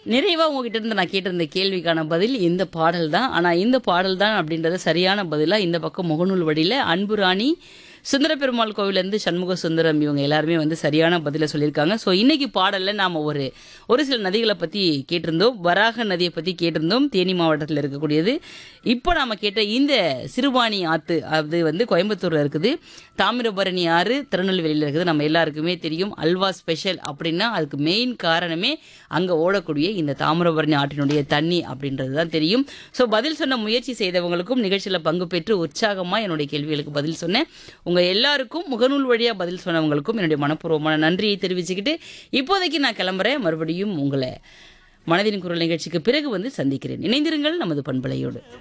நிறைவா உங்ககிட்ட இருந்து நான் கேட்டிருந்த கேள்விக்கான பதில் இந்த பாடல் தான் ஆனா இந்த பாடல் தான் அப்படின்றது சரியான பதிலா இந்த பக்கம் முகநூல் வழியில அன்பு ராணி சுந்தர பெருமாள் கோவிலேருந்து சண்முக சுந்தரம் இவங்க எல்லாருமே வந்து சரியான பதிலை சொல்லியிருக்காங்க ஸோ இன்னைக்கு பாடலில் நாம் ஒரு ஒரு சில நதிகளை பற்றி கேட்டிருந்தோம் வராக நதியை பற்றி கேட்டிருந்தோம் தேனி மாவட்டத்தில் இருக்கக்கூடியது இப்போ நாம் கேட்ட இந்த சிறுபாணி ஆற்று அது வந்து கோயம்புத்தூரில் இருக்குது தாமிரபரணி ஆறு திருநெல்வேலியில் இருக்குது நம்ம எல்லாருக்குமே தெரியும் அல்வா ஸ்பெஷல் அப்படின்னா அதுக்கு மெயின் காரணமே அங்கே ஓடக்கூடிய இந்த தாமிரபரணி ஆற்றினுடைய தண்ணி அப்படின்றது தான் தெரியும் ஸோ பதில் சொன்ன முயற்சி செய்தவங்களுக்கும் நிகழ்ச்சியில் பங்கு பெற்று உற்சாகமாக என்னுடைய கேள்விகளுக்கு பதில் சொன்னேன் உங்கள் எல்லாருக்கும் முகநூல் வழியாக பதில் சொன்னவங்களுக்கும் என்னுடைய மனப்பூர்வமான நன்றியை தெரிவிச்சுக்கிட்டு இப்போதைக்கு நான் கிளம்புறேன் மறுபடியும் உங்களை மனதின் குரல் நிகழ்ச்சிக்கு பிறகு வந்து சந்திக்கிறேன் இணைந்திருங்கள் நமது பண்பலையோடு